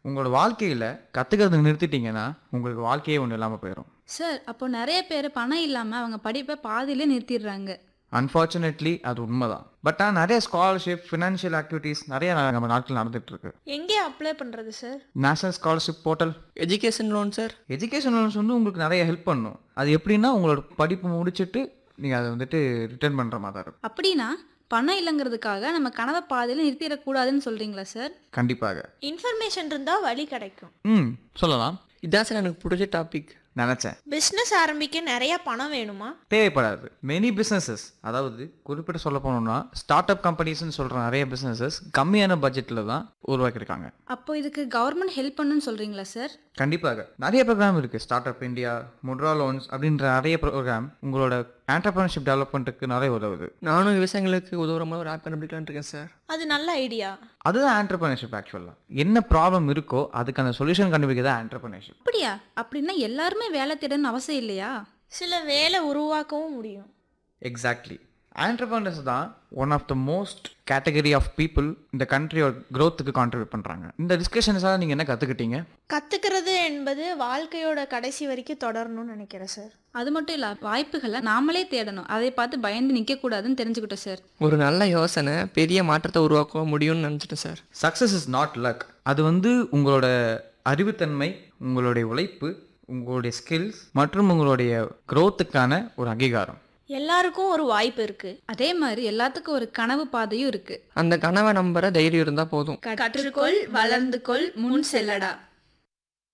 உங்களோட வாழ்க்கையில் கற்றுக்கிறது நிறுத்திட்டீங்கன்னா உங்களுக்கு வாழ்க்கையே ஒன்றும் இல்லாமல் போயிடும் சார் அப்போ நிறைய பேர் பணம் இல்லாமல் அவங்க படிப்பை பாதியிலே நிறுத்திடுறாங்க அன்ஃபார்ச்சுனேட்லி அது உண்மைதான் பட் ஆனால் நிறைய ஸ்காலர்ஷிப் ஃபினான்ஷியல் ஆக்டிவிட்டீஸ் நிறைய நம்ம நாட்டில் நடந்துட்டு இருக்கு எங்கே அப்ளை பண்ணுறது sir national scholarship portal education loan sir education loans வந்து உங்களுக்கு நிறைய ஹெல்ப் பண்ணும் அது எப்படின்னா உங்களோட படிப்பு முடிச்சுட்டு நீங்கள் அதை வந்துட்டு ரிட்டர்ன் பண்ணுற மாதிரி தான் இருக்கும் அப்படின்னா பணம் இல்லைங்கிறதுக்காக நம்ம கனவை பாதியில் நிறுத்திடக்கூடாதுன்னு சொல்கிறீங்களா சார் கண்டிப்பாக இன்ஃபர்மேஷன் இருந்தால் வழி கிடைக்கும் ம் சொல்லலாம் இதான் சார் எனக்கு பிடிச்ச டாபிக் நினச்சேன் பிஸ்னஸ் ஆரம்பிக்க நிறைய பணம் வேணுமா தேவைப்படாது மெனி பிஸ்னஸஸ் அதாவது குறிப்பிட்டு சொல்ல போனோம்னா ஸ்டார்ட் அப் கம்பெனிஸ்னு சொல்கிற நிறைய பிஸ்னஸஸ் கம்மியான பட்ஜெட்டில் தான் உருவாக்கியிருக்காங்க அப்போ இதுக்கு கவர்மெண்ட் ஹெல்ப் பண்ணுன்னு சொல்கிறீங்களா சார் கண்டிப்பாக நிறைய ப்ரோக்ராம் இருக்குது start up India Mudra loans அப்படின்ற நிறைய ப்ரோக்ராம் உங்களோட ஆண்டர்பிரினர்ஷிப் டெவலப்மெண்ட்டுக்கு நிறைய உதவுது நானும் விவசாயிகளுக்கு உதவுற மாதிரி ஒரு ஆப் கண்டுபிடிக்கலான்னு இருக்கேன் சார் அது நல்ல ஐடியா அதுதான் ஆண்டர்பிரினர்ஷிப் ஆக்சுவலாக என்ன ப்ராப்ளம் இருக்கோ அதுக்கான சொல்யூஷன் கண்டுபிடிக்கிறது ஆண்டர்பிரினர்ஷிப் அப்படியா அப்படின்னா எல்லாருமே வேலை தேடணும்னு அவசியம் இல்லையா சில வேலை உருவாக்கவும் முடியும் எக்ஸாக்ட்லி ஆண்டர்பிரினர்ஸ் தான் one of the most category of people இந்த கண்ட்ரியோட க்ரோத்துக்கு கான்ட்ரிபியூட் பண்ணுறாங்க இந்த டிஸ்கஷன்ஸாக நீங்கள் என்ன கற்றுக்கிட்டீங்க கற்றுக்கிறது என்பது வாழ்க்கையோட கடைசி வரைக்கும் தொடரணும்னு நினைக்கிறேன் சார் அது மட்டும் இல்லை வாய்ப்புகளை நாமளே தேடணும் அதை பார்த்து பயந்து நிற்கக்கூடாதுன்னு தெரிஞ்சுக்கிட்டோம் சார் ஒரு நல்ல யோசனை பெரிய மாற்றத்தை உருவாக்க முடியும்னு நினச்சிட்டேன் sir success is not luck அது வந்து உங்களோட அறிவுத்தன்மை உங்களுடைய உழைப்பு உங்களுடைய ஸ்கில்ஸ் மற்றும் உங்களுடைய க்ரோத்துக்கான ஒரு அங்கீகாரம் எல்லாருக்கும் ஒரு வாய்ப்பு இருக்கு அதே மாதிரி எல்லாத்துக்கும் ஒரு கனவு பாதையும் இருக்கு அந்த கனவை நம்புற தைரியம் இருந்தால் போதும் கற்றுக்கொள் வளர்ந்து கொள் முன் செல்லடா